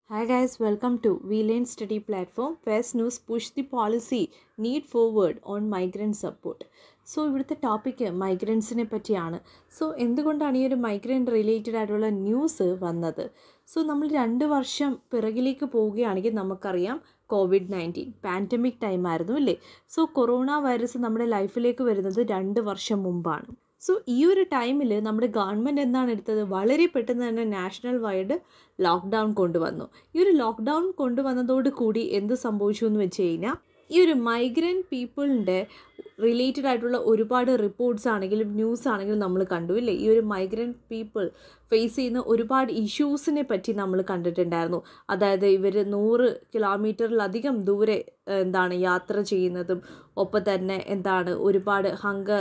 Hi guys, welcome to VLAN Study Platform where Snooze push the policy need forward on migrant support. So ഇവിടുത്തെ topic മൈഗ്രൻസിനെ പറ്റിയാണ് so എന്തുകൊണ്ടാണ് ഈ ഒരു migrant related ആയിട്ടുള്ള news വന്നത് സോ നമ്മൾ രണ്ട് വർഷം പിറകിലേക്ക് പോവുകയാണെങ്കിൽ നമുക്കറിയാം കോവിഡ് നയൻറ്റീൻ പാൻഡമിക് ടൈം ആയിരുന്നു അല്ലേ സോ കൊറോണ വൈറസ് നമ്മുടെ ലൈഫിലേക്ക് വരുന്നത് രണ്ട് വർഷം മുമ്പാണ് സോ ഈ ഒരു ടൈമിൽ നമ്മുടെ ഗവൺമെൻറ് എന്താണ് എടുത്തത് വളരെ പെട്ടെന്ന് തന്നെ നാഷണൽ വൈഡ് ലോക്ക്ഡൗൺ കൊണ്ടുവന്നു ഈ ഒരു ലോക്ക്ഡൗൺ കൊണ്ടുവന്നതോട് കൂടി എന്ത് സംഭവിച്ചു എന്ന് വെച്ച് കഴിഞ്ഞാൽ ഈ ഒരു മൈഗ്രൻ്റ് പീപ്പിളിൻ്റെ റിലേറ്റഡ് ആയിട്ടുള്ള ഒരുപാട് റിപ്പോർട്ട്സ് ആണെങ്കിലും ന്യൂസ് ആണെങ്കിലും നമ്മൾ കണ്ടു ഇല്ലേ ഈ ഒരു മൈഗ്രൻ്റ് പീപ്പിൾ ഫേസ് ചെയ്യുന്ന ഒരുപാട് ഇഷ്യൂസിനെ പറ്റി നമ്മൾ കണ്ടിട്ടുണ്ടായിരുന്നു അതായത് ഇവർ നൂറ് കിലോമീറ്ററിലധികം ദൂരെ എന്താണ് യാത്ര ചെയ്യുന്നതും ഒപ്പം തന്നെ എന്താണ് ഒരുപാട് ഹങ്കർ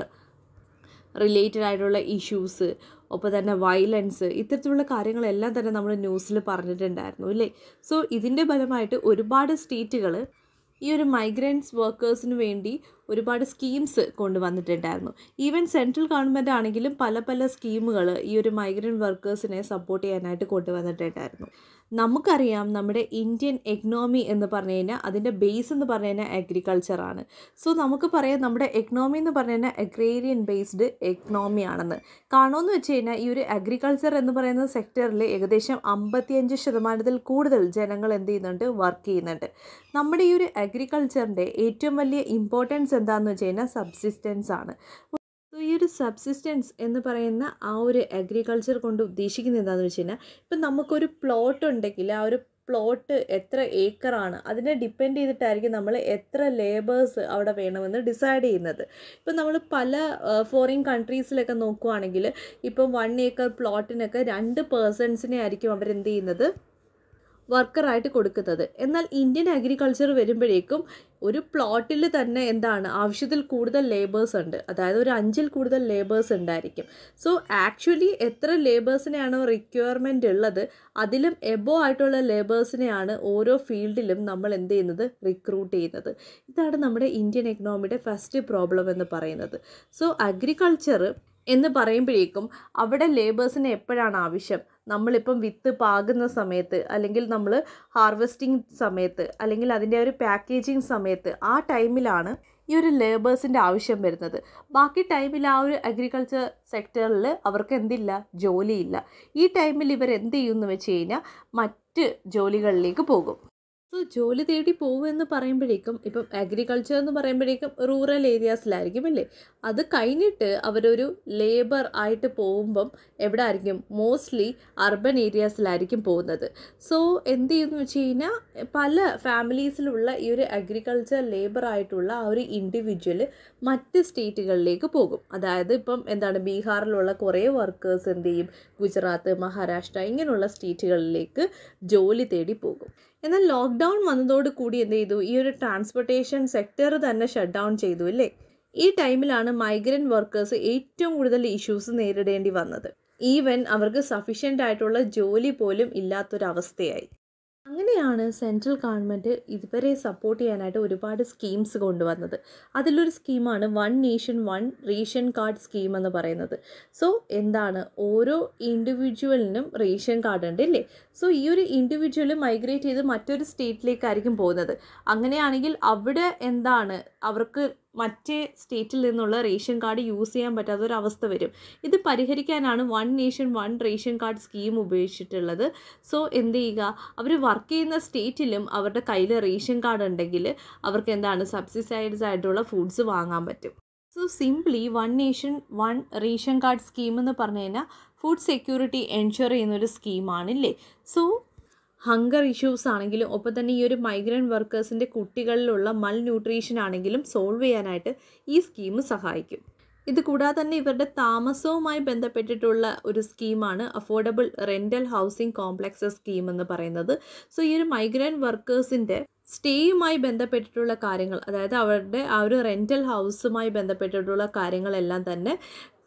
റിലേറ്റഡ് ആയിട്ടുള്ള ഇഷ്യൂസ് ഒപ്പം തന്നെ വയലൻസ് ഇത്തരത്തിലുള്ള കാര്യങ്ങളെല്ലാം തന്നെ നമ്മൾ ന്യൂസിൽ പറഞ്ഞിട്ടുണ്ടായിരുന്നു അല്ലേ സോ ഇതിൻ്റെ ഫലമായിട്ട് ഒരുപാട് സ്റ്റേറ്റുകൾ ഈ ഒരു മൈഗ്രൻസ് വർക്കേഴ്സിന് വേണ്ടി ഒരുപാട് സ്കീംസ് കൊണ്ടുവന്നിട്ടുണ്ടായിരുന്നു ഈവൻ സെൻട്രൽ ഗവൺമെൻറ് ആണെങ്കിലും പല പല സ്കീമുകൾ ഈ ഒരു മൈഗ്രൻ്റ് വർക്കേഴ്സിനെ സപ്പോർട്ട് ചെയ്യാനായിട്ട് കൊണ്ടുവന്നിട്ടുണ്ടായിരുന്നു നമുക്കറിയാം നമ്മുടെ ഇന്ത്യൻ എക്കണോമി എന്ന് പറഞ്ഞു കഴിഞ്ഞാൽ അതിൻ്റെ ബേസ് എന്ന് പറഞ്ഞു കഴിഞ്ഞാൽ അഗ്രികൾച്ചറാണ് സോ നമുക്ക് പറയാം നമ്മുടെ എക്കണോമി എന്ന് പറഞ്ഞു കഴിഞ്ഞാൽ അഗ്രേരിയൻ ബേസ്ഡ് എക്കണോമി ആണെന്ന് കാണുമെന്ന് വെച്ച് കഴിഞ്ഞാൽ ഈ ഒരു അഗ്രികൾച്ചർ എന്ന് പറയുന്ന സെക്ടറിൽ ഏകദേശം അമ്പത്തിയഞ്ച് ശതമാനത്തിൽ കൂടുതൽ ജനങ്ങൾ എന്ത് ചെയ്യുന്നുണ്ട് വർക്ക് ചെയ്യുന്നുണ്ട് നമ്മുടെ ഈ ഒരു അഗ്രികൾച്ചറിൻ്റെ ഏറ്റവും വലിയ ഇമ്പോർട്ടൻസ് എന്താണെന്ന് വെച്ച് കഴിഞ്ഞാൽ സബ്സിസ്റ്റൻസ് ആണ് സോ ഈ ഒരു സബ്സിസ്റ്റൻസ് എന്ന് പറയുന്ന ആ ഒരു അഗ്രികൾച്ചർ കൊണ്ട് ഉദ്ദേശിക്കുന്നത് എന്താണെന്ന് വെച്ച് കഴിഞ്ഞാൽ ഇപ്പം നമുക്കൊരു പ്ലോട്ട് ഉണ്ടെങ്കിൽ ആ ഒരു പ്ലോട്ട് എത്ര ഏക്കറാണ് അതിനെ ഡിപ്പെൻഡ് ചെയ്തിട്ടായിരിക്കും നമ്മൾ എത്ര ലേബേഴ്സ് അവിടെ വേണമെന്ന് ഡിസൈഡ് ചെയ്യുന്നത് ഇപ്പം നമ്മൾ പല ഫോറിൻ കൺട്രീസിലൊക്കെ നോക്കുവാണെങ്കിൽ ഇപ്പം വൺ ഏക്കർ പ്ലോട്ടിനൊക്കെ രണ്ട് പേഴ്സൺസിനെ ആയിരിക്കും അവരെന്ത് ചെയ്യുന്നത് വർക്കറായിട്ട് കൊടുക്കുന്നത് എന്നാൽ ഇന്ത്യൻ അഗ്രികൾച്ചർ വരുമ്പോഴേക്കും ഒരു പ്ലോട്ടിൽ തന്നെ എന്താണ് ആവശ്യത്തിൽ കൂടുതൽ ലേബേഴ്സ് ഉണ്ട് അതായത് ഒരു അഞ്ചിൽ കൂടുതൽ ലേബേഴ്സ് ഉണ്ടായിരിക്കും സോ ആക്ച്വലി എത്ര ലേബേഴ്സിനെയാണോ റിക്വയർമെൻ്റ് ഉള്ളത് അതിലും എബോ ആയിട്ടുള്ള ലേബേഴ്സിനെയാണ് ഓരോ ഫീൽഡിലും നമ്മൾ എന്ത് ചെയ്യുന്നത് റിക്രൂട്ട് ചെയ്യുന്നത് ഇതാണ് നമ്മുടെ ഇന്ത്യൻ എക്കണോമിയുടെ ഫസ്റ്റ് പ്രോബ്ലം എന്ന് പറയുന്നത് സോ അഗ്രികൾച്ചർ എന്ന് പറയുമ്പോഴേക്കും അവിടെ ലേബേഴ്സിന് എപ്പോഴാണ് ആവശ്യം നമ്മളിപ്പം വിത്ത് പാകുന്ന സമയത്ത് അല്ലെങ്കിൽ നമ്മൾ ഹാർവെസ്റ്റിംഗ് സമയത്ത് അല്ലെങ്കിൽ അതിൻ്റെ ഒരു പാക്കേജിങ് സമയത്ത് ആ ടൈമിലാണ് ഈ ഒരു ലേബേഴ്സിൻ്റെ ആവശ്യം വരുന്നത് ബാക്കി ടൈമിൽ ആ ഒരു അഗ്രികൾച്ചർ സെക്ടറിൽ അവർക്ക് എന്തില്ല ജോലിയില്ല ഈ ടൈമിൽ ഇവർ എന്ത് ചെയ്യുമെന്ന് വെച്ച് കഴിഞ്ഞാൽ മറ്റ് ജോലികളിലേക്ക് പോകും സോ ജോലി തേടി പോകുമെന്ന് പറയുമ്പോഴേക്കും ഇപ്പം അഗ്രികൾച്ചർ എന്ന് പറയുമ്പോഴേക്കും റൂറൽ ഏരിയാസിലായിരിക്കും അല്ലേ അത് കഴിഞ്ഞിട്ട് അവരൊരു ലേബർ ആയിട്ട് പോകുമ്പം എവിടെ ആയിരിക്കും മോസ്റ്റ്ലി അർബൻ ഏരിയാസിലായിരിക്കും പോകുന്നത് സോ എന്ത് ചെയ്യുമെന്ന് വെച്ച് കഴിഞ്ഞാൽ പല ഫാമിലീസിലുള്ള ഈ ഒരു അഗ്രികൾച്ചർ ലേബർ ആയിട്ടുള്ള ആ ഒരു ഇൻഡിവിജ്വൽ മറ്റ് സ്റ്റേറ്റുകളിലേക്ക് പോകും അതായത് ഇപ്പം എന്താണ് ബീഹാറിലുള്ള കുറേ വർക്കേഴ്സ് എന്ത് ചെയ്യും ഗുജറാത്ത് മഹാരാഷ്ട്ര ഇങ്ങനെയുള്ള സ്റ്റേറ്റുകളിലേക്ക് ജോലി തേടി പോകും എന്നാൽ ലോക്ക്ഡൗൺ വന്നതോട് കൂടി എന്ത് ചെയ്തു ഈ ഒരു ട്രാൻസ്പോർട്ടേഷൻ സെക്ടർ തന്നെ ഷട്ട് ഡൗൺ ചെയ്തു അല്ലേ ഈ ടൈമിലാണ് മൈഗ്രൻ്റ് വർക്കേഴ്സ് ഏറ്റവും കൂടുതൽ ഇഷ്യൂസ് നേരിടേണ്ടി വന്നത് ഈവൻ അവർക്ക് സഫീഷ്യൻ്റ് ആയിട്ടുള്ള ജോലി പോലും ഇല്ലാത്തൊരവസ്ഥയായി അങ്ങനെയാണ് സെൻട്രൽ ഗവൺമെൻറ് ഇതുവരെ സപ്പോർട്ട് ചെയ്യാനായിട്ട് ഒരുപാട് സ്കീംസ് കൊണ്ടുവന്നത് അതിലൊരു സ്കീമാണ് one nation one ration card scheme എന്ന് പറയുന്നത് സോ എന്താണ് ഓരോ ഇൻഡിവിജ്വലിനും റേഷൻ കാർഡ് ഉണ്ട് അല്ലേ സോ ഈ ഒരു ഇൻഡിവിജ്വൽ മൈഗ്രേറ്റ് ചെയ്ത് മറ്റൊരു സ്റ്റേറ്റിലേക്കായിരിക്കും പോകുന്നത് അങ്ങനെയാണെങ്കിൽ അവിടെ എന്താണ് അവർക്ക് മറ്റേ സ്റ്റേറ്റിൽ നിന്നുള്ള റേഷൻ കാർഡ് യൂസ് ചെയ്യാൻ പറ്റാത്ത ഒരു അവസ്ഥ വരും ഇത് പരിഹരിക്കാനാണ് one nation one ration card scheme ഉപയോഗിച്ചിട്ടുള്ളത് സോ എന്ത് ചെയ്യുക അവർ വർക്ക് ചെയ്യുന്ന സ്റ്റേറ്റിലും അവരുടെ കയ്യിൽ റേഷൻ കാർഡ് ഉണ്ടെങ്കിൽ അവർക്ക് എന്താണ് സബ്സിഡൈസ്ഡ് ആയിട്ടുള്ള ഫുഡ്സ് വാങ്ങാൻ പറ്റും so simply one nation one ration card scheme എന്ന് പറഞ്ഞു കഴിഞ്ഞാൽ ഫുഡ് സെക്യൂരിറ്റി എൻഷുർ ചെയ്യുന്ന ഒരു സ്കീമാണ് ഇല്ലേ സോ ഹങ്കർ ഇഷ്യൂസ് ആണെങ്കിലും ഒപ്പം തന്നെ ഈ ഒരു മൈഗ്രൻ്റ് വർക്കേഴ്സിൻ്റെ കുട്ടികളിലുള്ള മൽ ന്യൂട്രീഷൻ ആണെങ്കിലും സോൾവ് ചെയ്യാനായിട്ട് ഈ സ്കീം സഹായിക്കും ഇത് കൂടാതെ തന്നെ ഇവരുടെ താമസവുമായി ബന്ധപ്പെട്ടിട്ടുള്ള ഒരു സ്കീമാണ് affordable rental housing complexes scheme എന്ന് പറയുന്നത് സോ ഈ ഒരു മൈഗ്രൻ്റ് വർക്കേഴ്സിൻ്റെ സ്റ്റേയുമായി ബന്ധപ്പെട്ടിട്ടുള്ള കാര്യങ്ങൾ അതായത് അവരുടെ ആ ഒരു റെൻ്റൽ ഹൗസുമായി ബന്ധപ്പെട്ടിട്ടുള്ള കാര്യങ്ങളെല്ലാം തന്നെ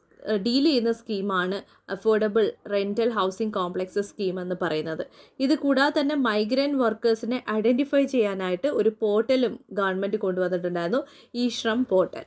ഡീൽ ചെയ്യുന്ന സ്കീമാണ് affordable rental housing complexes scheme എന്ന് പറയുന്നത് ഇത് കൂടാതെ തന്നെ മൈഗ്രൻ്റ് വർക്കേഴ്സിനെ ഐഡൻറ്റിഫൈ ചെയ്യാനായിട്ട് ഒരു പോർട്ടലും ഗവൺമെൻറ് കൊണ്ടുവന്നിട്ടുണ്ടായിരുന്നു ഈ ശ്രം പോർട്ടൽ സോ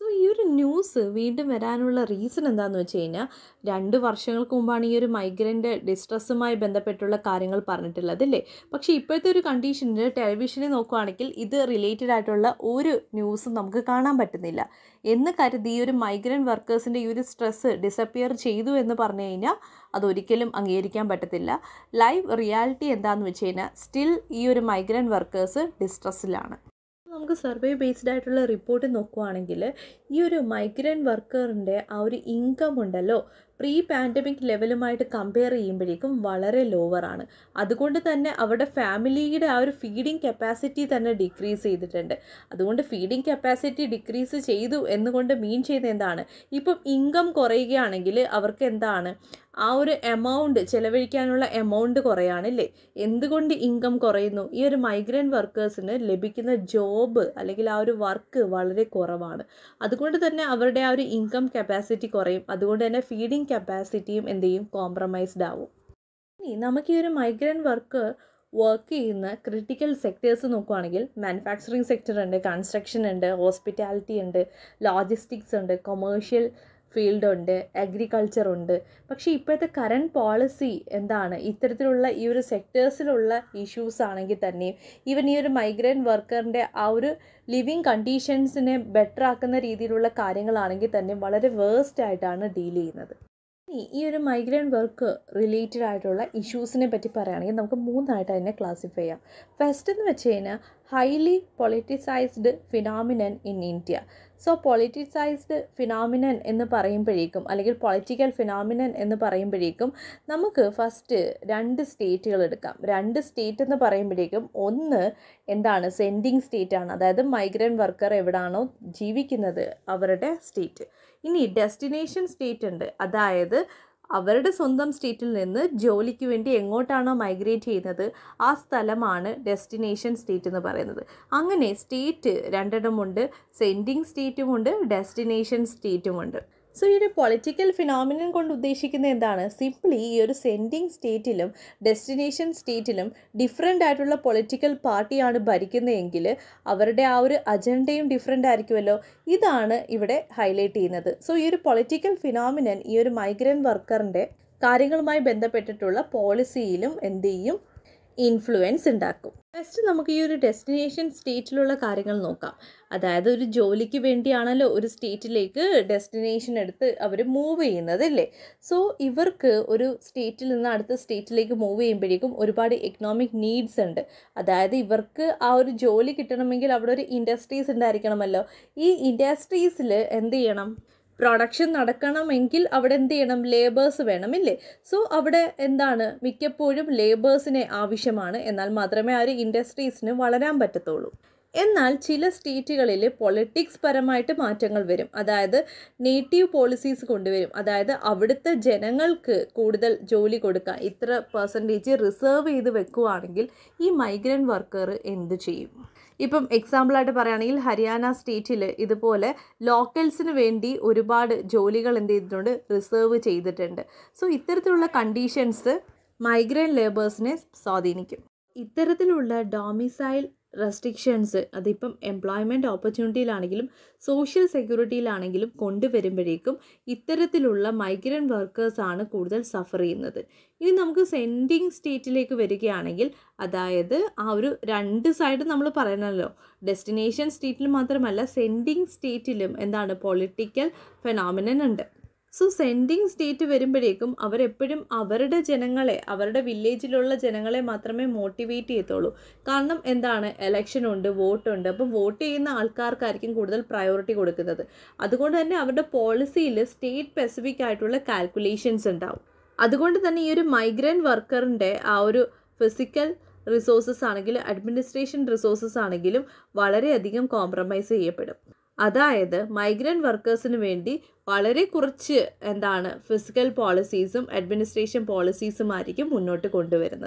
ഈ ഒരു ന്യൂസ് വീണ്ടും വരാനുള്ള റീസൺ എന്താണെന്ന് വെച്ച് കഴിഞ്ഞാൽ രണ്ട് വർഷങ്ങൾക്ക് മുമ്പാണ് ഈ ഒരു മൈഗ്രൻ്റ് ഡിസ്ട്രസ്സുമായി ബന്ധപ്പെട്ടുള്ള കാര്യങ്ങൾ പറഞ്ഞിട്ടുള്ളത് അല്ലേ പക്ഷേ ഇപ്പോഴത്തെ ഒരു കണ്ടീഷനിൽ ടെലിവിഷനിൽ നോക്കുകയാണെങ്കിൽ ഇത് റിലേറ്റഡ് ആയിട്ടുള്ള ഒരു ന്യൂസും നമുക്ക് കാണാൻ പറ്റുന്നില്ല എന്ന് കരുതി ഈ ഒരു മൈഗ്രൻ്റ് വർക്കേഴ്സിൻ്റെ ഈ ഒരു സ്ട്രെസ്സ് ഡിസപ്പിയർ ചെയ്തു എന്ന് പറഞ്ഞു കഴിഞ്ഞാൽ അതൊരിക്കലും അംഗീകരിക്കാൻ പറ്റത്തില്ല ലൈവ് റിയാലിറ്റി എന്താണെന്ന് വെച്ച് കഴിഞ്ഞാൽ സ്റ്റിൽ ഈ ഒരു മൈഗ്രൻ്റ് വർക്കേഴ്സ് ഡിസ്ട്രസ്സിലാണ് നമുക്ക് സർവേ ബേസ്ഡ് ആയിട്ടുള്ള റിപ്പോർട്ട് നോക്കുവാണെങ്കിൽ ഈ ഒരു മൈഗ്രൻ്റ് വർക്കറിൻ്റെ ആ ഒരു ഇൻകം ഉണ്ടല്ലോ പ്രീ പാൻഡമിക് ലെവലുമായിട്ട് കമ്പയർ ചെയ്യുമ്പോഴേക്കും വളരെ ലോവറാണ് അതുകൊണ്ട് തന്നെ അവരുടെ ഫാമിലിയുടെ ആ ഒരു ഫീഡിങ് കപ്പാസിറ്റി തന്നെ ഡിക്രീസ് ചെയ്തിട്ടുണ്ട് അതുകൊണ്ട് ഫീഡിങ് കപ്പാസിറ്റി ഡിക്രീസ് ചെയ്തു എന്നുകൊണ്ട് മീൻ ചെയ്യുന്നത് എന്താണ് ഇപ്പം ഇൻകം കുറയുകയാണെങ്കിൽ അവർക്ക് എന്താണ് ആ ഒരു എമൗണ്ട് ചിലവഴിക്കാനുള്ള എമൗണ്ട് കുറയാണല്ലേ എന്തുകൊണ്ട് ഇൻകം കുറയുന്നു ഈ ഒരു മൈഗ്രൻ്റ് വർക്കേഴ്സിന് ലഭിക്കുന്ന ജോബ് അല്ലെങ്കിൽ ആ ഒരു വർക്ക് വളരെ കുറവാണ് അതുകൊണ്ട് തന്നെ അവരുടെ ആ ഒരു ഇൻകം കപ്പാസിറ്റി കുറയും അതുകൊണ്ട് തന്നെ ഫീഡിങ് കപ്പാസിറ്റിയും എന്ത് ചെയ്യും കോംപ്രമൈസ്ഡ് ആവും ഇനി നമുക്ക് ഈ ഒരു മൈഗ്രൻ്റ് വർക്ക് വർക്ക് ചെയ്യുന്ന ക്രിട്ടിക്കൽ സെക്ടേഴ്സ് നോക്കുവാണെങ്കിൽ മാനുഫാക്ചറിങ് സെക്ടർ ഉണ്ട് കൺസ്ട്രക്ഷൻ ഉണ്ട് ഹോസ്പിറ്റാലിറ്റി ഉണ്ട് ലോജിസ്റ്റിക്സ് ഉണ്ട് കൊമേഴ്ഷ്യൽ ഫീൽഡ് ഉണ്ട് അഗ്രികൾച്ചർ ഉണ്ട് പക്ഷേ ഇപ്പോഴത്തെ കറണ്ട് പോളിസി എന്താണ് ഇത്തരത്തിലുള്ള ഈ ഒരു സെക്ടേഴ്സിലുള്ള ഇഷ്യൂസ് ആണെങ്കിൽ തന്നെയും ഈവൻ ഈ ഒരു മൈഗ്രൻ്റ് വർക്കറിൻ്റെ ആ ഒരു ലിവിങ് കണ്ടീഷൻസിനെ ബെറ്റർ ആക്കുന്ന രീതിയിലുള്ള കാര്യങ്ങളാണെങ്കിൽ തന്നെ വളരെ വേസ്റ്റ് ആയിട്ടാണ് ഡീൽ ചെയ്യുന്നത് ഇനി ഈ ഒരു മൈഗ്രൻ്റ് വർക്ക് റിലേറ്റഡ് ആയിട്ടുള്ള ഇഷ്യൂസിനെ പറ്റി പറയുകയാണെങ്കിൽ നമുക്ക് മൂന്നായിട്ട് അതിനെ ക്ലാസിഫൈ ചെയ്യാം ഫസ്റ്റ് എന്ന് വെച്ച് കഴിഞ്ഞാൽ highly politicised phenomenon in India so politicised phenomenon എന്ന് പറയുമ്പോഴേക്കും അല്ലെങ്കിൽ പൊളിറ്റിക്കൽ ഫിനോമിനൻ എന്ന് പറയുമ്പോഴേക്കും നമുക്ക് ഫസ്റ്റ് രണ്ട് സ്റ്റേറ്റുകൾ എടുക്കാം രണ്ട് സ്റ്റേറ്റ് എന്ന് പറയുമ്പോഴേക്കും ഒന്ന് എന്താണ് സെൻഡിങ് സ്റ്റേറ്റ് ആണ് അതായത് മൈഗ്രൻ്റ് വർക്കർ എവിടാണോ ജീവിക്കുന്നത് അവരുടെ സ്റ്റേറ്റ് ഇനി ഡെസ്റ്റിനേഷൻ സ്റ്റേറ്റ് ഉണ്ട് അതായത് അവരുടെ സ്വന്തം സ്റ്റേറ്റിൽ നിന്ന് ജോലിക്ക് വേണ്ടി എങ്ങോട്ടാണോ മൈഗ്രേറ്റ് ചെയ്യുന്നത് ആ സ്ഥലമാണ് ഡെസ്റ്റിനേഷൻ സ്റ്റേറ്റ് എന്ന് പറയുന്നത് അങ്ങനെ സ്റ്റേറ്റ് രണ്ടെണ്ണമുണ്ട് സെൻഡിങ് സ്റ്റേറ്റുമുണ്ട് ഡെസ്റ്റിനേഷൻ സ്റ്റേറ്റുമുണ്ട് സോ ഈ ഒരു പൊളിറ്റിക്കൽ ഫിനോമിനൻ കൊണ്ട് ഉദ്ദേശിക്കുന്നത് എന്താണ് സിംപ്ലി ഈ ഒരു സെൻഡിങ് സ്റ്റേറ്റിലും ഡെസ്റ്റിനേഷൻ സ്റ്റേറ്റിലും ഡിഫറെൻ്റ് ആയിട്ടുള്ള പൊളിറ്റിക്കൽ പാർട്ടിയാണ് ഭരിക്കുന്നതെങ്കിൽ അവരുടെ ആ ഒരു അജണ്ടയും ഡിഫറെൻ്റ് ആയിരിക്കുമല്ലോ ഇതാണ് ഇവിടെ ഹൈലൈറ്റ് ചെയ്യുന്നത് സോ ഈ ഒരു പൊളിറ്റിക്കൽ ഫിനോമിനൻ ഈ ഒരു മൈഗ്രൻ്റ് വർക്കറിൻ്റെ കാര്യങ്ങളുമായി ബന്ധപ്പെട്ടിട്ടുള്ള പോളിസിയിലും എന്ത് ചെയ്യും ഇൻഫ്ലുവൻസ് ഉണ്ടാക്കും ഫസ്റ്റ് നമുക്ക് ഈ ഒരു ഡെസ്റ്റിനേഷൻ സ്റ്റേറ്റിലുള്ള കാര്യങ്ങൾ നോക്കാം അതായത് ഒരു ജോലിക്ക് വേണ്ടിയാണല്ലോ ഒരു സ്റ്റേറ്റിലേക്ക് ഡെസ്റ്റിനേഷൻ എടുത്ത് അവർ മൂവ് ചെയ്യുന്നത് അല്ലേ സോ ഇവർക്ക് ഒരു സ്റ്റേറ്റിൽ നിന്ന് അടുത്ത സ്റ്റേറ്റിലേക്ക് മൂവ് ചെയ്യുമ്പോഴേക്കും ഒരുപാട് എക്കണോമിക് നീഡ്സ് ഉണ്ട് അതായത് ഇവർക്ക് ആ ഒരു ജോലി കിട്ടണമെങ്കിൽ അവിടെ ഒരു ഇൻഡസ്ട്രീസ് ഉണ്ടായിരിക്കണമല്ലോ ഈ ഇൻഡസ്ട്രീസിൽ എന്ത് ചെയ്യണം പ്രൊഡക്ഷൻ നടക്കണമെങ്കിൽ അവിടെ എന്ത് ചെയ്യണം ലേബേഴ്സ് വേണമില്ലേ സോ അവിടെ എന്താണ് മിക്കപ്പോഴും ലേബേഴ്സിനെ ആവശ്യമാണ് എന്നാൽ മാത്രമേ ആ ഒരു ഇൻഡസ്ട്രീസിന് വളരാൻ പറ്റത്തുള്ളൂ എന്നാൽ ചില സ്റ്റേറ്റുകളിൽ പൊളിറ്റിക്സ് പരമായിട്ട് മാറ്റങ്ങൾ വരും അതായത് നേറ്റീവ് പോളിസീസ് കൊണ്ടുവരും അതായത് അവിടുത്തെ ജനങ്ങൾക്ക് കൂടുതൽ ജോലി കൊടുക്കുക ഇത്ര പെർസെൻറ്റേജ് റിസർവ് ചെയ്ത് വെക്കുകയാണെങ്കിൽ ഈ മൈഗ്രൻ്റ് വർക്കർ എന്ത് ചെയ്യും ഇപ്പം എക്സാമ്പിളായിട്ട് പറയുകയാണെങ്കിൽ ഹരിയാന സ്റ്റേറ്റിൽ ഇതുപോലെ ലോക്കൽസിന് വേണ്ടി ഒരുപാട് ജോലികൾ എന്ത് ചെയ്തിട്ടുണ്ട് റിസർവ് ചെയ്തിട്ടുണ്ട് സോ ഇത്തരത്തിലുള്ള കണ്ടീഷൻസ് മൈഗ്രൻ്റ് ലേബേഴ്സിനെ സ്വാധീനിക്കും ഇത്തരത്തിലുള്ള ഡോമിസൈൽ റെസ്ട്രിക്ഷൻസ് അതിപ്പം എംപ്ലോയ്മെൻറ്റ് ഓപ്പർച്യൂണിറ്റിയിലാണെങ്കിലും സോഷ്യൽ സെക്യൂരിറ്റിയിലാണെങ്കിലും കൊണ്ടുവരുമ്പോഴേക്കും ഇത്തരത്തിലുള്ള മൈഗ്രൻ്റ് വർക്കേഴ്സാണ് കൂടുതൽ സഫർ ചെയ്യുന്നത് ഇനി നമുക്ക് സെൻഡിങ് സ്റ്റേറ്റിലേക്ക് വരികയാണെങ്കിൽ അതായത് ആ ഒരു രണ്ട് സൈഡ് നമ്മൾ പറയണമല്ലോ ഡെസ്റ്റിനേഷൻ സ്റ്റേറ്റിൽ മാത്രമല്ല സെൻഡിങ് സ്റ്റേറ്റിലും എന്താണ് പൊളിറ്റിക്കൽ ഫെനോമിനൻ ഉണ്ട് സോ സെൻഡിങ് സ്റ്റേറ്റ് വരുമ്പോഴേക്കും അവരെപ്പോഴും അവരുടെ ജനങ്ങളെ അവരുടെ വില്ലേജിലുള്ള ജനങ്ങളെ മാത്രമേ മോട്ടിവേറ്റ് ചെയ്യത്തുള്ളൂ കാരണം എന്താണ് എലക്ഷൻ ഉണ്ട് വോട്ടുണ്ട് അപ്പോൾ വോട്ട് ചെയ്യുന്ന ആൾക്കാർക്കായിരിക്കും കൂടുതൽ പ്രയോറിറ്റി കൊടുക്കുന്നത് അതുകൊണ്ട് തന്നെ അവരുടെ പോളിസിയിൽ സ്റ്റേറ്റ് സ്പെസിഫിക് ആയിട്ടുള്ള കാൽക്കുലേഷൻസ് ഉണ്ടാവും അതുകൊണ്ട് തന്നെ ഈ ഒരു മൈഗ്രൻ്റ് വർക്കറിൻ്റെ ആ ഒരു ഫിസിക്കൽ റിസോഴ്സസ് ആണെങ്കിലും അഡ്മിനിസ്ട്രേഷൻ റിസോഴ്സസ് ആണെങ്കിലും വളരെയധികം കോംപ്രമൈസ് ചെയ്യപ്പെടും അതായത് മൈഗ്രൻ്റ് വർക്കേഴ്സിന് വേണ്ടി വളരെ കുറച്ച് എന്താണ് ഫിസിക്കൽ പോളിസീസും അഡ്മിനിസ്ട്രേഷൻ പോളിസീസും ആയിരിക്കും മുന്നോട്ട് കൊണ്ടുവരുന്നത്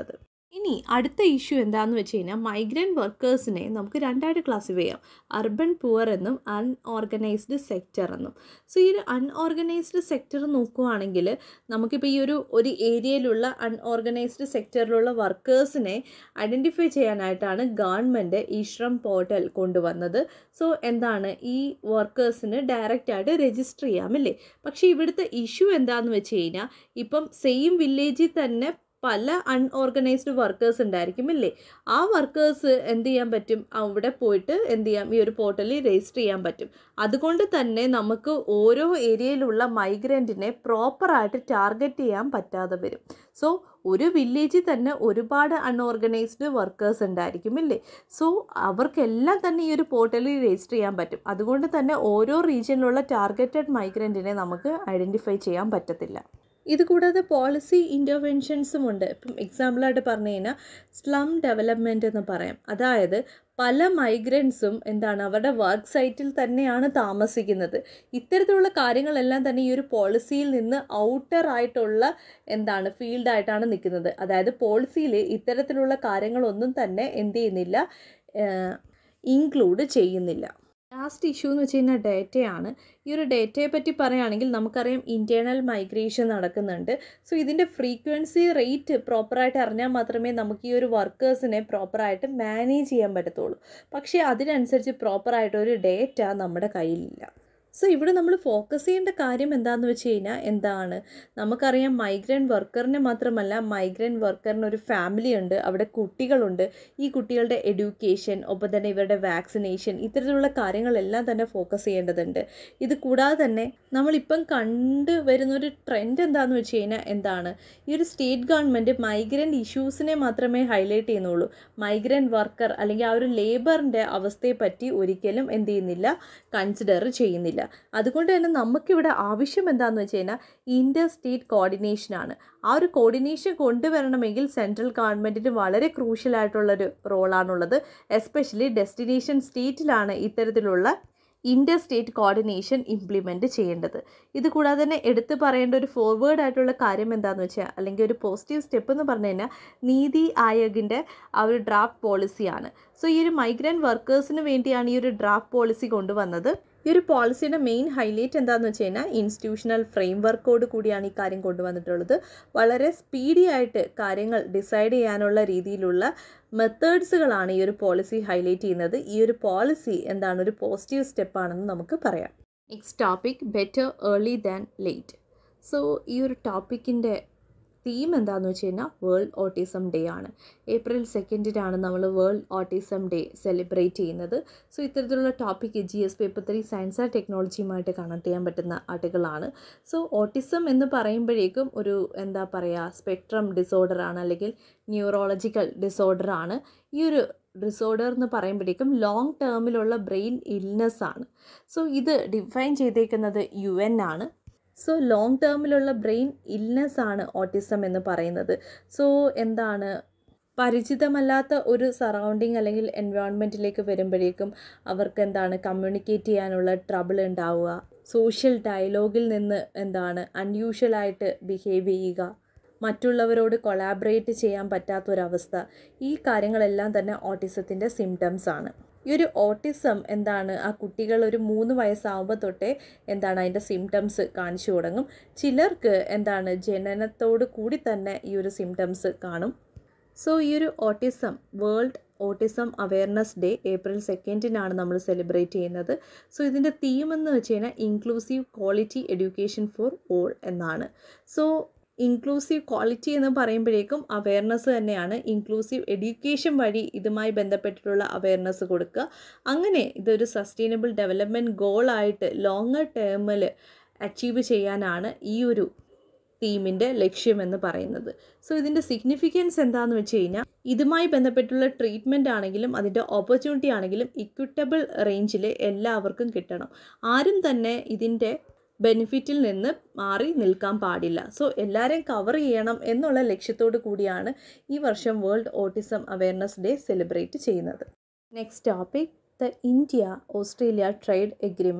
ഇനി അടുത്ത ഇഷ്യൂ എന്താണെന്ന് വെച്ച് കഴിഞ്ഞാൽ മൈഗ്രൻ്റ് വർക്കേഴ്സിനെ നമുക്ക് രണ്ടായിട്ട് ക്ലാസിഫൈ ചെയ്യാം അർബൻ പുവർ എന്നും അൺഓർഗനൈസ്ഡ് സെക്ടർ എന്നും സോ ഈ ഒരു അൺഓർഗനൈസ്ഡ് സെക്ടർ നോക്കുവാണെങ്കിൽ നമുക്കിപ്പോൾ ഈ ഒരു ഒരു ഏരിയയിലുള്ള അൺഓർഗനൈസ്ഡ് സെക്ടറിലുള്ള വർക്കേഴ്സിനെ ഐഡൻറ്റിഫൈ ചെയ്യാനായിട്ടാണ് ഗവൺമെൻറ് ഈ ശ്രം പോർട്ടൽ കൊണ്ടുവന്നത് സോ എന്താണ് ഈ വർക്കേഴ്സിന് ഡയറക്റ്റായിട്ട് രജിസ്റ്റർ ചെയ്യാമല്ലേ പക്ഷേ ഇവിടുത്തെ ഇഷ്യൂ എന്താണെന്ന് വെച്ച് കഴിഞ്ഞാൽ ഇപ്പം സെയിം വില്ലേജിൽ തന്നെ പല അൺഓർഗനൈസ്ഡ് വർക്കേഴ്സ് ഉണ്ടായിരിക്കും ഇല്ലേ ആ വർക്കേഴ്സ് എന്ത് ചെയ്യാൻ പറ്റും അവിടെ പോയിട്ട് എന്ത് ചെയ്യാം ഈ ഒരു പോർട്ടലിൽ രജിസ്റ്റർ ചെയ്യാൻ പറ്റും അതുകൊണ്ട് തന്നെ നമുക്ക് ഓരോ ഏരിയയിലുള്ള മൈഗ്രൻറ്റിനെ പ്രോപ്പറായിട്ട് ടാർഗറ്റ് ചെയ്യാൻ പറ്റാതെ വരും സോ ഒരു വില്ലേജിൽ തന്നെ ഒരുപാട് അൺഓർഗനൈസ്ഡ് വർക്കേഴ്സ് ഉണ്ടായിരിക്കും ഇല്ലേ സോ അവർക്കെല്ലാം തന്നെ ഈ ഒരു പോർട്ടലിൽ രജിസ്റ്റർ ചെയ്യാൻ പറ്റും അതുകൊണ്ട് തന്നെ ഓരോ റീജിയനിലുള്ള ടാർഗറ്റഡ് മൈഗ്രൻറ്റിനെ നമുക്ക് ഐഡൻറ്റിഫൈ ചെയ്യാൻ പറ്റത്തില്ല ഇത് കൂടാതെ പോളിസി ഇൻ്റർവെൻഷൻസും ഉണ്ട് ഇപ്പം എക്സാമ്പിളായിട്ട് പറഞ്ഞു കഴിഞ്ഞാൽ സ്ലം ഡെവലപ്മെൻറ്റ് എന്ന് പറയാം അതായത് പല മൈഗ്രൻസും എന്താണ് അവരുടെ വർക്ക് സൈറ്റിൽ തന്നെയാണ് താമസിക്കുന്നത് ഇത്തരത്തിലുള്ള കാര്യങ്ങളെല്ലാം തന്നെ ഈ ഒരു പോളിസിയിൽ നിന്ന് ഔട്ടർ ആയിട്ടുള്ള എന്താണ് ഫീൽഡായിട്ടാണ് നിൽക്കുന്നത് അതായത് പോളിസിയിൽ ഇത്തരത്തിലുള്ള കാര്യങ്ങളൊന്നും തന്നെ എന്ത് ചെയ്യുന്നില്ല ഇൻക്ലൂഡ് ചെയ്യുന്നില്ല ലാസ്റ്റ് ഇഷ്യൂ എന്ന് വെച്ച് കഴിഞ്ഞാൽ ഡേറ്റയാണ് ഈ ഒരു ഡേറ്റയെ പറ്റി പറയുകയാണെങ്കിൽ നമുക്കറിയാം ഇൻറ്റേർണൽ മൈഗ്രേഷൻ നടക്കുന്നുണ്ട് സോ ഇതിൻ്റെ ഫ്രീക്വൻസി റേറ്റ് പ്രോപ്പറായിട്ട് അറിഞ്ഞാൽ മാത്രമേ നമുക്ക് ഈ ഒരു വർക്കേഴ്സിനെ പ്രോപ്പറായിട്ട് മാനേജ് ചെയ്യാൻ പറ്റത്തുള്ളൂ പക്ഷേ അതിനനുസരിച്ച് പ്രോപ്പറായിട്ട് ഒരു ഡേറ്റ നമ്മുടെ കയ്യിലില്ല സോ ഇവിടെ നമ്മൾ ഫോക്കസ് ചെയ്യേണ്ട കാര്യം എന്താണെന്ന് വെച്ച് കഴിഞ്ഞാൽ എന്താണ് നമുക്കറിയാം മൈഗ്രൻ്റ് വർക്കറിന് മാത്രമല്ല മൈഗ്രൻ്റ് വർക്കറിന് ഒരു ഫാമിലി ഉണ്ട് അവിടെ കുട്ടികളുണ്ട് ഈ കുട്ടികളുടെ എഡ്യൂക്കേഷൻ ഒപ്പം തന്നെ ഇവരുടെ വാക്സിനേഷൻ ഇത്തരത്തിലുള്ള കാര്യങ്ങളെല്ലാം തന്നെ ഫോക്കസ് ചെയ്യേണ്ടതുണ്ട് ഇത് കൂടാതെ തന്നെ നമ്മളിപ്പം കണ്ടു വരുന്നൊരു ട്രെൻഡ് എന്താണെന്ന് വെച്ച് കഴിഞ്ഞാൽ എന്താണ് ഈ ഒരു സ്റ്റേറ്റ് ഗവൺമെൻറ് മൈഗ്രൻ്റ് ഇഷ്യൂസിനെ മാത്രമേ ഹൈലൈറ്റ് ചെയ്യുന്നുള്ളൂ മൈഗ്രൻ്റ് വർക്കർ അല്ലെങ്കിൽ ആ ഒരു ലേബറിൻ്റെ അവസ്ഥയെ പറ്റി ഒരിക്കലും എന്ത് ചെയ്യുന്നില്ല കൺസിഡർ ചെയ്യുന്നില്ല അതുകൊണ്ട് തന്നെ നമുക്കിവിടെ ആവശ്യം എന്താണെന്ന് വെച്ച് കഴിഞ്ഞാൽ ഇൻ്റർ സ്റ്റേറ്റ് കോർഡിനേഷനാണ് ആ ഒരു കോർഡിനേഷൻ കൊണ്ടുവരണമെങ്കിൽ സെൻട്രൽ ഗവൺമെൻറ്റിന് വളരെ ക്രൂഷ്യലായിട്ടുള്ളൊരു റോളാണുള്ളത് എസ്പെഷ്യലി ഡെസ്റ്റിനേഷൻ സ്റ്റേറ്റിലാണ് ഇത്തരത്തിലുള്ള ഇൻ്റർ സ്റ്റേറ്റ് കോർഡിനേഷൻ ഇംപ്ലിമെൻറ്റ് ചെയ്യേണ്ടത് ഇത് കൂടാതെ തന്നെ എടുത്തു പറയേണ്ട ഒരു ഫോർവേഡ് ആയിട്ടുള്ള കാര്യം എന്താണെന്ന് വെച്ചാൽ അല്ലെങ്കിൽ ഒരു പോസിറ്റീവ് സ്റ്റെപ്പ് എന്ന് പറഞ്ഞു കഴിഞ്ഞാൽ നീതി ആയോഗിൻ്റെ ആ ഒരു ഡ്രാഫ്റ്റ് പോളിസിയാണ് സോ ഈ ഒരു മൈഗ്രൻ്റ് വർക്കേഴ്സിന് വേണ്ടിയാണ് ഈ ഒരു ഡ്രാഫ്റ്റ് പോളിസി കൊണ്ടുവന്നത് ഈ ഒരു പോളിസിയുടെ മെയിൻ ഹൈലൈറ്റ് എന്താണെന്ന് വെച്ച് കഴിഞ്ഞാൽ ഇൻസ്റ്റിറ്റ്യൂഷണൽ ഫ്രെയിം വർക്കോട് കൂടിയാണ് ഈ കാര്യം കൊണ്ടുവന്നിട്ടുള്ളത് വളരെ സ്പീഡി ആയിട്ട് കാര്യങ്ങൾ ഡിസൈഡ് ചെയ്യാനുള്ള രീതിയിലുള്ള മെത്തേഡ്സുകളാണ് ഈ ഒരു പോളിസി ഹൈലൈറ്റ് ചെയ്യുന്നത് ഈ ഒരു പോളിസി എന്താണ് ഒരു പോസിറ്റീവ് സ്റ്റെപ്പാണെന്ന് നമുക്ക് പറയാം next topic better early than late so ഈ ഒരു ടോപ്പിക്കിൻ്റെ തീം എന്താണെന്ന് വെച്ച് കഴിഞ്ഞാൽ വേൾഡ് ഓട്ടിസം ഡേ ആണ് ഏപ്രിൽ സെക്കൻഡിനാണ് നമ്മൾ വേൾഡ് ഓട്ടിസം ഡേ സെലിബ്രേറ്റ് ചെയ്യുന്നത് സോ ഇത്തരത്തിലുള്ള topic G S paper three science and ടെക്നോളജിയുമായിട്ട് കണക്ട് ചെയ്യാൻ പറ്റുന്ന ആർട്ടിക്കിളാണ് സോ ഓട്ടിസം എന്ന് പറയുമ്പോഴേക്കും ഒരു എന്താ പറയുക സ്പെക്ട്രം ഡിസോർഡർ ആണ് അല്ലെങ്കിൽ ന്യൂറോളജിക്കൽ ഡിസോർഡർ ആണ് ഈ ഒരു ഡിസോർഡർ എന്ന് പറയുമ്പോഴേക്കും ലോങ് ടേമിലുള്ള ബ്രെയിൻ ഇൽനെസ് ആണ് സോ ഇത് ഡിഫൈൻ ചെയ്തേക്കുന്നത് യു എൻ ആണ് സോ ലോങ് ടേമിലുള്ള ബ്രെയിൻ ഇൽനെസ് ആണ് ഓട്ടിസം എന്ന് പറയുന്നത് സോ എന്താണ് പരിചിതമല്ലാത്ത ഒരു സറൗണ്ടിങ് അല്ലെങ്കിൽ എൻവയോൺമെൻറ്റിലേക്ക് വരുമ്പോഴേക്കും അവർക്ക് എന്താണ് കമ്മ്യൂണിക്കേറ്റ് ചെയ്യാനുള്ള ട്രബിൾ ഉണ്ടാവുക സോഷ്യൽ ഡയലോഗിൽ നിന്ന് എന്താണ് അൺയൂഷ്വലായിട്ട് ബിഹേവ് ചെയ്യുക മറ്റുള്ളവരോട് കൊളാബറേറ്റ് ചെയ്യാൻ പറ്റാത്തൊരവസ്ഥ ഈ കാര്യങ്ങളെല്ലാം തന്നെ ഓട്ടിസത്തിൻ്റെ സിംറ്റംസ് ആണ് ഈ ഒരു ഓട്ടിസം എന്താണ് ആ കുട്ടികൾ ഒരു മൂന്ന് വയസ്സാവുമ്പോൾ തൊട്ടേ എന്താണ് അതിൻ്റെ സിംറ്റംസ് കാണിച്ചു തുടങ്ങും ചിലർക്ക് എന്താണ് ജനനത്തോട് കൂടി തന്നെ ഈ ഒരു സിംറ്റംസ് കാണും സോ ഈ ഒരു autism world autism awareness day April സെക്കൻഡിനാണ് നമ്മൾ സെലിബ്രേറ്റ് ചെയ്യുന്നത് സോ ഇതിൻ്റെ തീം എന്ന് വെച്ച് കഴിഞ്ഞാൽ inclusive quality education for all എന്നാണ് സോ ഇൻക്ലൂസീവ് ക്വാളിറ്റി എന്ന് പറയുമ്പോഴേക്കും അവയർനെസ് തന്നെയാണ് ഇൻക്ലൂസീവ് എഡ്യൂക്കേഷൻ വഴി ഇതുമായി ബന്ധപ്പെട്ടിട്ടുള്ള അവയർനെസ് കൊടുക്കുക അങ്ങനെ ഇതൊരു സസ്റ്റൈനബിൾ ഡെവലപ്മെൻറ്റ് ഗോളായിട്ട് ലോങ്ങർ ടേമിൽ അച്ചീവ് ചെയ്യാനാണ് ഈ ഒരു തീമിൻ്റെ ലക്ഷ്യമെന്ന് പറയുന്നത് സോ ഇതിൻ്റെ സിഗ്നിഫിക്കൻസ് എന്താണെന്ന് വെച്ച് കഴിഞ്ഞാൽ ഇതുമായി ബന്ധപ്പെട്ടുള്ള ട്രീറ്റ്മെൻറ്റ് ആണെങ്കിലും അതിൻ്റെ ഓപ്പർച്യൂണിറ്റി ആണെങ്കിലും ഇക്വിറ്റബിൾ റേഞ്ചിൽ എല്ലാവർക്കും കിട്ടണം ആരും തന്നെ ഇതിൻ്റെ ബെനിഫിറ്റിൽ നിന്ന് മാറി നിൽക്കാൻ പാടില്ല സോ എല്ലാവരെയും കവർ ചെയ്യണം എന്നുള്ള ലക്ഷ്യത്തോടു കൂടിയാണ് ഈ വർഷം world autism awareness day celebrate ചെയ്യുന്നത് next topic the India Australia trade agreement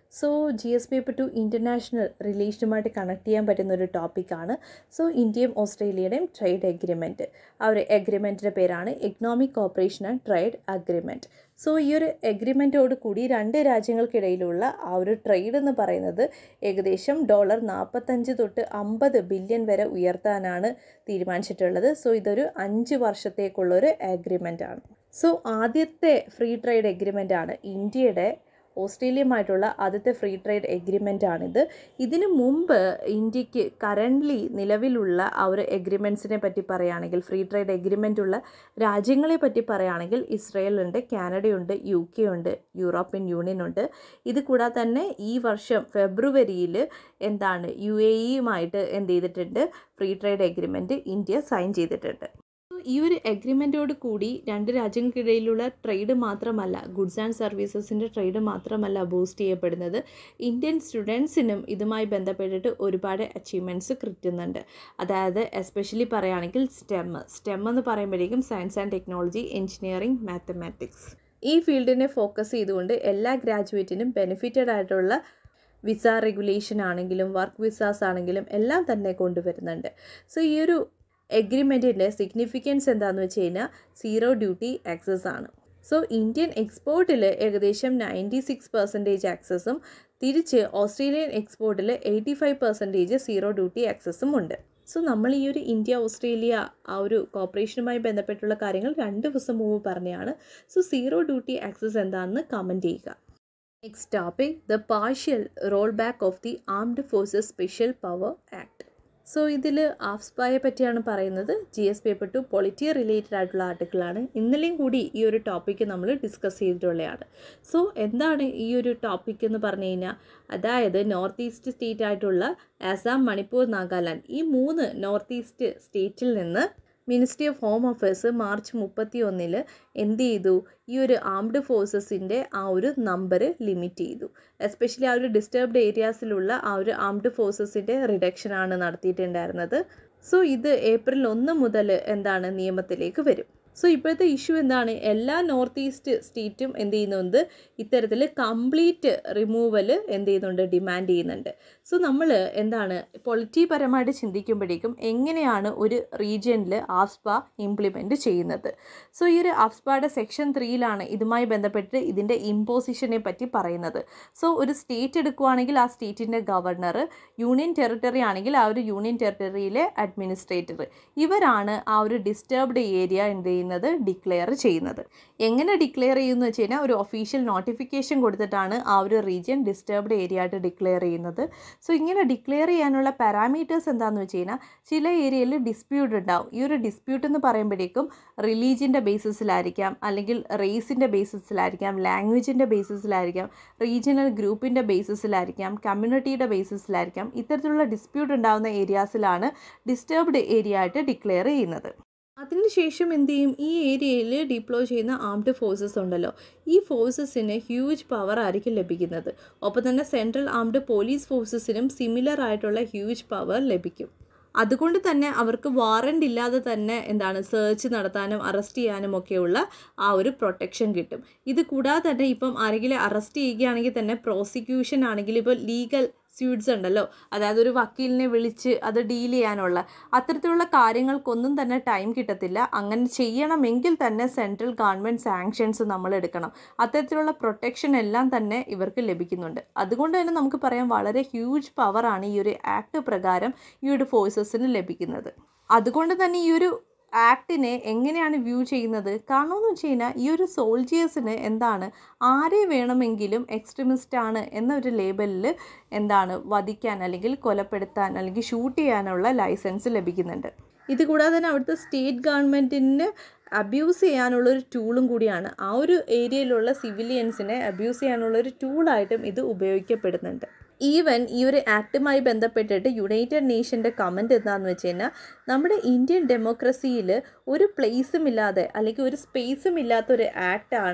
so G S paper two international റിലേഷനുമായിട്ട് കണക്ട് ചെയ്യാൻ പറ്റുന്ന ഒരു ടോപ്പിക്കാണ് സോ ഇന്ത്യയും ഓസ്ട്രേലിയയുടെയും ട്രേഡ് എഗ്രിമെൻറ്റ് ആ ഒരു എഗ്രിമെൻറ്റിൻ്റെ പേരാണ് economic cooperation and trade agreement so ഈ ഒരു എഗ്രിമെൻറ്റോട് കൂടി രണ്ട് രാജ്യങ്ങൾക്കിടയിലുള്ള ആ ഒരു ട്രേഡ് എന്ന് പറയുന്നത് ഏകദേശം ഡോളർ നാൽപ്പത്തഞ്ച് തൊട്ട് അമ്പത് ബില്യൺ വരെ ഉയർത്താനാണ് തീരുമാനിച്ചിട്ടുള്ളത് സോ ഇതൊരു അഞ്ച് വർഷത്തേക്കുള്ളൊരു എഗ്രിമെൻ്റ് ആണ് സോ ആദ്യത്തെ ഫ്രീ ട്രേഡ് എഗ്രിമെൻ്റ് ആണ് ഇന്ത്യയുടെ ഓസ്ട്രേലിയയുമായിട്ടുള്ള ആദ്യത്തെ ഫ്രീ ട്രേഡ് എഗ്രിമെൻ്റ് ആണിത് ഇതിനു മുമ്പ് ഇന്ത്യക്ക് കറൻ്റ്ലി നിലവിലുള്ള ആ ഒരു എഗ്രിമെൻറ്റ്സിനെ പറ്റി പറയുകയാണെങ്കിൽ ഫ്രീ ട്രേഡ് എഗ്രിമെൻ്റ് ഉള്ള രാജ്യങ്ങളെ പറ്റി പറയുകയാണെങ്കിൽ ഇസ്രയേലുണ്ട് കാനഡയുണ്ട് യു കെ ഉണ്ട് യൂറോപ്യൻ യൂണിയൻ ഉണ്ട് ഇത് കൂടാതെ തന്നെ ഈ വർഷം ഫെബ്രുവരിയിൽ എന്താണ് യു എ ഇയുമായിട്ട് എന്ത് ചെയ്തിട്ടുണ്ട് free trade agreement India sign ചെയ്തിട്ടുണ്ട് ഈ ഒരു എഗ്രിമെൻറ്റോട് കൂടി രണ്ട് രാജ്യങ്ങൾക്കിടയിലുള്ള ട്രേഡ് മാത്രമല്ല ഗുഡ്സ് ആൻഡ് സർവീസസിൻ്റെ ട്രേഡ് മാത്രമല്ല ബൂസ്റ്റ് ചെയ്യപ്പെടുന്നത് ഇന്ത്യൻ സ്റ്റുഡൻസിനും ഇതുമായി ബന്ധപ്പെട്ടിട്ട് ഒരുപാട് അച്ചീവ്മെൻറ്റ്സ് കിട്ടുന്നുണ്ട് അതായത് എസ്പെഷ്യലി പറയുകയാണെങ്കിൽ സ്റ്റെം സ്റ്റെം എന്ന് പറയുമ്പോഴേക്കും science and technology engineering mathematics ഈ ഫീൽഡിനെ ഫോക്കസ് ചെയ്തുകൊണ്ട് എല്ലാ ഗ്രാജുവേറ്റിനും ബെനിഫിറ്റഡ് ആയിട്ടുള്ള വിസ റെഗുലേഷൻ ആണെങ്കിലും വർക്ക് വിസാസ് ആണെങ്കിലും എല്ലാം തന്നെ കൊണ്ടുവരുന്നുണ്ട് സോ ഈ ഒരു എഗ്രിമെൻറ്റിൻ്റെ സിഗ്നിഫിക്കൻസ് എന്താണെന്ന് വെച്ച് കഴിഞ്ഞാൽ സീറോ ഡ്യൂട്ടി ആക്സസ് ആണ് സോ ഇന്ത്യൻ എക്സ്പോർട്ടിൽ ഏകദേശം നയൻറ്റി സിക്സ് പെർസെൻറ്റേജ് ആക്സസും തിരിച്ച് ഓസ്ട്രേലിയൻ എക്സ്പോർട്ടിൽ eighty five percentage zero duty ആക്സസും ഉണ്ട് സോ നമ്മൾ ഈ ഒരു ഇന്ത്യ ഓസ്ട്രേലിയ ആ ഒരു കോപ്പറേഷനുമായി ബന്ധപ്പെട്ടുള്ള കാര്യങ്ങൾ രണ്ട് ദിവസം മുമ്പ് പറഞ്ഞതാണ് സോ സീറോ ഡ്യൂട്ടി ആക്സസ് എന്താണെന്ന് കമൻറ്റ് ചെയ്യുക next topic the partial roll back of the armed forces special power act so ഇതിൽ ആഫ്സ്പായെ പറ്റിയാണ് പറയുന്നത് G S paper two polity related ആയിട്ടുള്ള ആർട്ടിക്കിളാണ് ഇന്നലെയും കൂടി ഈ ഒരു ടോപ്പിക്ക് നമ്മൾ ഡിസ്കസ് ചെയ്തിട്ടുള്ളതാണ് സോ എന്താണ് ഈ ഒരു ടോപ്പിക് എന്ന് പറഞ്ഞു കഴിഞ്ഞാൽ അതായത് നോർത്ത് ഈസ്റ്റ് സ്റ്റേറ്റ് ആയിട്ടുള്ള ആസാം മണിപ്പൂർ നാഗാലാൻഡ് ഈ മൂന്ന് നോർത്ത് ഈസ്റ്റ് സ്റ്റേറ്റിൽ നിന്ന് ministry of home affairs March മുപ്പത്തി ഒന്നിൽ എന്ത് ചെയ്തു ഈ ഒരു ആംഡ് ഫോഴ്സസിൻ്റെ ആ ഒരു നമ്പർ ലിമിറ്റ് ചെയ്തു എസ്പെഷ്യലി ആ ഒരു ഡിസ്റ്റർബ്ഡ് ഏരിയാസിലുള്ള ആ ഒരു ആംഡ് ഫോഴ്സസിൻ്റെ റിഡക്ഷനാണ് നടത്തിയിട്ടുണ്ടായിരുന്നത് സോ ഇത് ഏപ്രിൽ ഒന്ന് മുതൽ എന്താണ് നിയമത്തിലേക്ക് വരും സോ ഇപ്പോഴത്തെ ഇഷ്യൂ എന്താണ് എല്ലാ നോർത്ത് ഈസ്റ്റ് സ്റ്റേറ്റും എന്ത് ചെയ്യുന്നുണ്ട് ഇത്തരത്തിൽ കംപ്ലീറ്റ് റിമൂവൽ എന്ത് ചെയ്യുന്നുണ്ട് ഡിമാൻഡ് ചെയ്യുന്നുണ്ട് സോ നമ്മൾ എന്താണ് പൊളിറ്റി പരമായിട്ട് ചിന്തിക്കുമ്പോഴേക്കും എങ്ങനെയാണ് ഒരു റീജിയനിൽ ആഫ്സ്പ ഇംപ്ലിമെൻറ്റ് ചെയ്യുന്നത് സോ ഈ ഒരു ആഫ്സ്പയുടെ സെക്ഷൻ ത്രീയിലാണ് ഇതുമായി ബന്ധപ്പെട്ട് ഇതിൻ്റെ ഇമ്പോസിഷനെ പറ്റി പറയുന്നത് സോ ഒരു സ്റ്റേറ്റ് എടുക്കുകയാണെങ്കിൽ ആ സ്റ്റേറ്റിൻ്റെ ഗവർണർ യൂണിയൻ ടെറിട്ടറി ആണെങ്കിൽ ആ ഒരു യൂണിയൻ ടെറിട്ടറിയിലെ അഡ്മിനിസ്ട്രേറ്റർ ഇവരാണ് ആ ഒരു ഡിസ്റ്റർബ്ഡ് ഏരിയ എന്ത് ചെയ്യുന്നത് ഡിക്ലെയർ ചെയ്യുന്നത് എങ്ങനെ ഡിക്ലെയർ ചെയ്യുന്നു വെച്ച് കഴിഞ്ഞാൽ ഒരു ഒഫീഷ്യൽ നോട്ടിഫിക്കേഷൻ കൊടുത്തിട്ടാണ് ആ ഒരു റീജിയൻ ഡിസ്റ്റർബ്ഡ് ഏരിയ ആയിട്ട് ഡിക്ലെയർ ചെയ്യുന്നത് സോ ഇങ്ങനെ ഡിക്ലെയർ ചെയ്യാനുള്ള പാരാമീറ്റേഴ്സ് എന്താണെന്ന് വെച്ച് കഴിഞ്ഞാൽ ചില ഏരിയയിൽ ഡിസ്പ്യൂട്ട് ഉണ്ടാവും ഈ ഒരു ഡിസ്പ്യൂട്ട് എന്ന് പറയുമ്പോഴേക്കും റിലീജിയൻ്റെ ബേസിസിലായിരിക്കാം അല്ലെങ്കിൽ റേസിൻ്റെ ബേസിസിലായിരിക്കാം ലാംഗ്വേജിൻ്റെ ബേസിസിലായിരിക്കാം റീജിയണൽ ഗ്രൂപ്പിൻ്റെ ബേസിസിലായിരിക്കാം കമ്മ്യൂണിറ്റിയുടെ ബേസിസിലായിരിക്കാം ഇത്തരത്തിലുള്ള ഡിസ്പ്യൂട്ട് ഉണ്ടാകുന്ന ഏരിയാസിലാണ് ഡിസ്റ്റർബ്ഡ് ഏരിയ ആയിട്ട് ഡിക്ലെയർ ചെയ്യുന്നത് അതിനുശേഷം എന്ത് ചെയ്യും ഈ ഏരിയയിൽ ഡിപ്ലോയ് ചെയ്യുന്ന ആംഡ് ഫോഴ്സസ് ഉണ്ടല്ലോ ഈ ഫോഴ്സസിന് ഹ്യൂജ് പവർ ആയിരിക്കും ലഭിക്കുന്നത് ഒപ്പം തന്നെ സെൻട്രൽ ആംഡ് പോലീസ് ഫോഴ്സസിനും സിമിലർ ആയിട്ടുള്ള ഹ്യൂജ് പവർ ലഭിക്കും അതുകൊണ്ട് തന്നെ അവർക്ക് വാറണ്ട് ഇല്ലാതെ തന്നെ എന്താണ് സെർച്ച് നടത്താനും അറസ്റ്റ് ചെയ്യാനും ഒക്കെയുള്ള ആ ഒരു പ്രൊട്ടക്ഷൻ കിട്ടും ഇത് കൂടാതെ തന്നെ ഇപ്പം ആരെങ്കിലും അറസ്റ്റ് ചെയ്യുകയാണെങ്കിൽ തന്നെ പ്രോസിക്യൂഷൻ ആണെങ്കിൽ ഇപ്പോൾ ലീഗൽ സ്യൂട്ട്സ് ഉണ്ടല്ലോ അതായത് ഒരു വക്കീലിനെ വിളിച്ച് അത് ഡീൽ ചെയ്യാനുള്ള അത്തരത്തിലുള്ള കാര്യങ്ങൾക്കൊന്നും തന്നെ ടൈം കിട്ടത്തില്ല അങ്ങനെ ചെയ്യണമെങ്കിൽ തന്നെ സെൻട്രൽ ഗവൺമെൻറ് സാങ്ഷൻസ് നമ്മൾ എടുക്കണം അത്തരത്തിലുള്ള പ്രൊട്ടക്ഷൻ എല്ലാം തന്നെ ഇവർക്ക് ലഭിക്കുന്നുണ്ട് അതുകൊണ്ട് തന്നെ നമുക്ക് പറയാം വളരെ ഹ്യൂജ് പവറാണ് ഈ ഒരു ആക്ട് പ്രകാരം ഈ ഒരു ഫോഴ്സസിന് ലഭിക്കുന്നത് അതുകൊണ്ട് തന്നെ ഈ ഒരു ആക്ടിനെ എങ്ങനെയാണ് വ്യൂ ചെയ്യുന്നത് കാരണം എന്ന് വെച്ച് കഴിഞ്ഞാൽ ഈ ഒരു സോൾജിയേഴ്സിന് എന്താണ് ആരെ വേണമെങ്കിലും എക്സ്ട്രീമിസ്റ്റ് ആണ് എന്നൊരു ലേബലിൽ എന്താണ് വധിക്കാൻ അല്ലെങ്കിൽ കൊലപ്പെടുത്താൻ അല്ലെങ്കിൽ ഷൂട്ട് ചെയ്യാനുള്ള ലൈസൻസ് ലഭിക്കുന്നുണ്ട് ഇത് കൂടാതെ തന്നെ അവിടുത്തെ സ്റ്റേറ്റ് ഗവൺമെൻറ്റിന് അബ്യൂസ് ചെയ്യാനുള്ള ഒരു ടൂളും കൂടിയാണ് ആ ഒരു ഏരിയയിലുള്ള സിവിലിയൻസിനെ അബ്യൂസ് ചെയ്യാനുള്ള ഒരു ടൂളായിട്ടും ഇത് ഉപയോഗിക്കപ്പെടുന്നുണ്ട് ഈവൻ ഈ ഒരു ആക്ടുമായി ബന്ധപ്പെട്ടിട്ട് യുണൈറ്റഡ് നേഷൻ്റെ കമൻറ്റ് എന്താണെന്ന് വെച്ച് കഴിഞ്ഞാൽ നമ്മുടെ ഇന്ത്യൻ ഡെമോക്രസിയിൽ ഒരു പ്ലേസും ഇല്ലാതെ അല്ലെങ്കിൽ ഒരു സ്പേസും ഇല്ലാത്ത ഒരു ആക്റ്റാണ്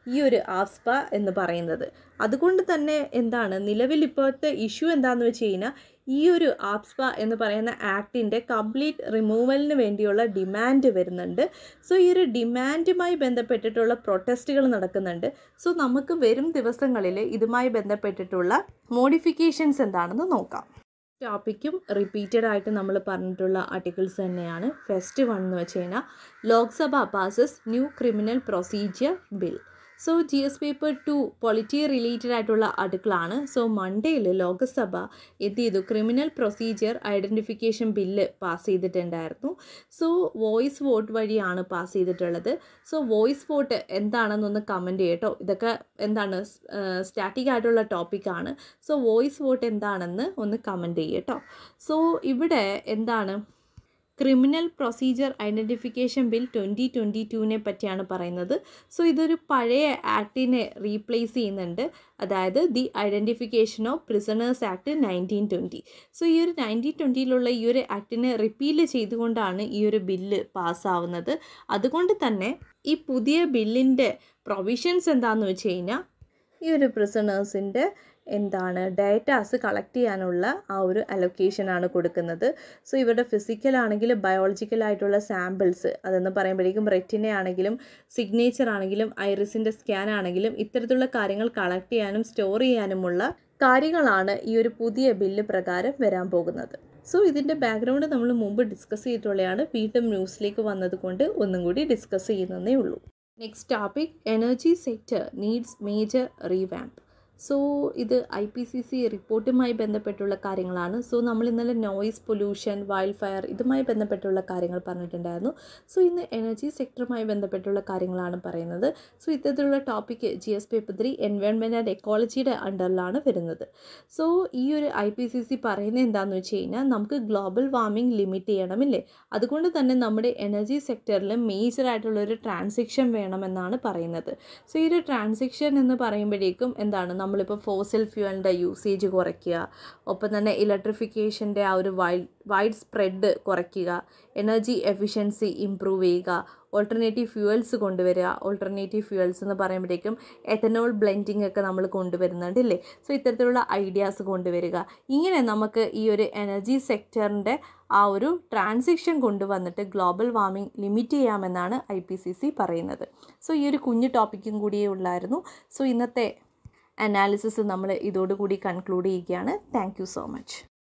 ഈ ഒരു ആസ്പ എന്ന് പറയുന്നത് അതുകൊണ്ട് തന്നെ എന്താണ് നിലവിൽ ഇപ്പോഴത്തെ ഇഷ്യൂ എന്താണെന്ന് വെച്ച് കഴിഞ്ഞാൽ ഈ ഒരു ആപ്സ്പ എന്ന് പറയുന്ന ആക്ടിൻ്റെ കംപ്ലീറ്റ് റിമൂവലിന് വേണ്ടിയുള്ള ഡിമാൻഡ് വരുന്നുണ്ട് സോ ഈ ഒരു ഡിമാൻഡുമായി ബന്ധപ്പെട്ടിട്ടുള്ള പ്രൊട്ടസ്റ്റുകൾ നടക്കുന്നുണ്ട് സോ നമുക്ക് വരും ദിവസങ്ങളിൽ ഇതുമായി ബന്ധപ്പെട്ടിട്ടുള്ള മോഡിഫിക്കേഷൻസ് എന്താണെന്ന് നോക്കാം ടോപ്പിക്കും റിപ്പീറ്റഡ് ആയിട്ട് നമ്മൾ പറഞ്ഞിട്ടുള്ള ആർട്ടിക്കിൾസ് തന്നെയാണ് ഫസ്റ്റ് വൺ എന്ന് വെച്ച് കഴിഞ്ഞാൽ Lok Sabha passes new criminal procedure bill so G S paper two polity related ആയിട്ടുള്ള ആർട്ടിക്കിളാണ് സോ മൺഡേയിൽ ലോക്സഭ എന്ത് ചെയ്തു criminal procedure identification bill pass ചെയ്തിട്ടുണ്ടായിരുന്നു സോ വോയിസ് വോട്ട് വഴിയാണ് പാസ് ചെയ്തിട്ടുള്ളത് സോ വോയിസ് വോട്ട് എന്താണെന്നൊന്ന് കമൻറ്റ് ചെയ്യട്ടോ ഇതൊക്കെ എന്താണ് സ്റ്റാറ്റിക് ആയിട്ടുള്ള ടോപ്പിക്കാണ് സോ വോയിസ് വോട്ട് എന്താണെന്ന് ഒന്ന് കമൻറ്റ് ചെയ്യട്ടോ സോ ഇവിടെ എന്താണ് criminal procedure identification bill twenty twenty ടുവിനെ പറ്റിയാണ് പറയുന്നത് സോ ഇതൊരു പഴയ ആക്ടിനെ റീപ്ലേസ് ചെയ്യുന്നുണ്ട് അതായത് the identification of prisoners act nineteen twenty so ഈ ഒരു നയൻറ്റീൻ ട്വൻറ്റിയിലുള്ള ഈ ഒരു ആക്ടിനെ റിപ്പീൽ ചെയ്തുകൊണ്ടാണ് ഈ ഒരു ബില്ല് പാസ്സാവുന്നത് അതുകൊണ്ട് തന്നെ ഈ പുതിയ ബില്ലിൻ്റെ പ്രൊവിഷൻസ് എന്താണെന്ന് വെച്ച് കഴിഞ്ഞാൽ ഈ ഒരു പ്രിസണേഴ്സിൻ്റെ എന്താണ് ഡേറ്റാസ് കളക്ട് ചെയ്യാനുള്ള ആ ഒരു അലൊക്കേഷനാണ് കൊടുക്കുന്നത് സോ ഇവരുടെ ഫിസിക്കൽ ആണെങ്കിലും ബയോളജിക്കൽ ആയിട്ടുള്ള സാമ്പിൾസ് അതെന്ന് പറയുമ്പോഴേക്കും റെറ്റിന ആണെങ്കിലും സിഗ്നേച്ചർ ആണെങ്കിലും ഐറിസിൻ്റെ സ്കാൻ ആണെങ്കിലും ഇത്തരത്തിലുള്ള കാര്യങ്ങൾ കളക്ട് ചെയ്യാനും സ്റ്റോർ ചെയ്യാനുമുള്ള കാര്യങ്ങളാണ് ഈ ഒരു പുതിയ ബില്ല് പ്രകാരം വരാൻ പോകുന്നത് സോ ഇതിൻ്റെ ബാക്ക്ഗ്രൗണ്ട് നമ്മൾ മുമ്പ് ഡിസ്കസ് ചെയ്തിട്ടുള്ളതാണ് വീണ്ടും ന്യൂസിലേക്ക് വന്നതുകൊണ്ട് ഒന്നും കൂടി ഡിസ്കസ് ചെയ്യുന്നതേ ഉള്ളൂ next topic energy sector needs major revamp so ഇത് ഐ പി സി സി റിപ്പോർട്ടുമായി ബന്ധപ്പെട്ടുള്ള കാര്യങ്ങളാണ് സോ നമ്മൾ ഇന്നലെ നോയിസ് പൊല്യൂഷൻ വൈൽഡ് ഫയർ ഇതുമായി ബന്ധപ്പെട്ടുള്ള കാര്യങ്ങൾ പറഞ്ഞിട്ടുണ്ടായിരുന്നു സോ ഇന്ന് എനർജി സെക്ടറുമായി ബന്ധപ്പെട്ടുള്ള കാര്യങ്ങളാണ് പറയുന്നത് സോ ഇത്തരത്തിലുള്ള topic G S paper three environment and എക്കോളജിയുടെ അണ്ടറിലാണ് വരുന്നത് സോ ഈ ഒരു ഐ പി സി സി പറയുന്നത് എന്താണെന്ന് വെച്ച് കഴിഞ്ഞാൽ നമുക്ക് ഗ്ലോബൽ വാർമിംഗ് ലിമിറ്റ് ചെയ്യണമില്ലേ അതുകൊണ്ട് തന്നെ നമ്മുടെ എനർജി സെക്ടറിൽ മേജർ ആയിട്ടുള്ള ഒരു ട്രാൻസിക്ഷൻ വേണമെന്നാണ് പറയുന്നത് സോ ഈ ഒരു ട്രാൻസിക്ഷൻ എന്ന് പറയുമ്പോഴേക്കും എന്താണ് നമ്മളിപ്പോൾ ഫോസിൽ ഫ്യൂവലിൻ്റെ യൂസേജ് കുറയ്ക്കുക ഒപ്പം തന്നെ ഇലക്ട്രിഫിക്കേഷൻ്റെ ആ ഒരു വൈഡ് വൈഡ് സ്പ്രെഡ് കുറയ്ക്കുക എനർജി എഫിഷ്യൻസി ഇമ്പ്രൂവ് ചെയ്യുക ഓൾട്ടർനേറ്റീവ് ഫ്യൂവൽസ് കൊണ്ടുവരിക ഓൾട്ടർനേറ്റീവ് ഫ്യൂവൽസ് എന്ന് പറയുമ്പോഴേക്കും എഥനോൾ ബ്ലെൻഡിങ് ഒക്കെ നമ്മൾ കൊണ്ടുവരുന്നുണ്ട് ഇല്ലേ സോ ഇത്തരത്തിലുള്ള ഐഡിയാസ് കൊണ്ടുവരിക ഇങ്ങനെ നമുക്ക് ഈ ഒരു എനർജി സെക്ടറിൻ്റെ ആ ഒരു ട്രാൻസിക്ഷൻ കൊണ്ടുവന്നിട്ട് ഗ്ലോബൽ വാർമിംഗ് ലിമിറ്റ് ചെയ്യാമെന്നാണ് ഐ പി സി സി പറയുന്നത് സോ ഈ ഒരു കുഞ്ഞു ടോപ്പിക്കും കൂടിയേ ഉള്ളായിരുന്നു സോ ഇന്നത്തെ അനാലിസിസ് നമ്മൾ ഇതോടുകൂടി കൺക്ലൂഡ് ചെയ്യുകയാണ് താങ്ക് യു സോ മച്ച്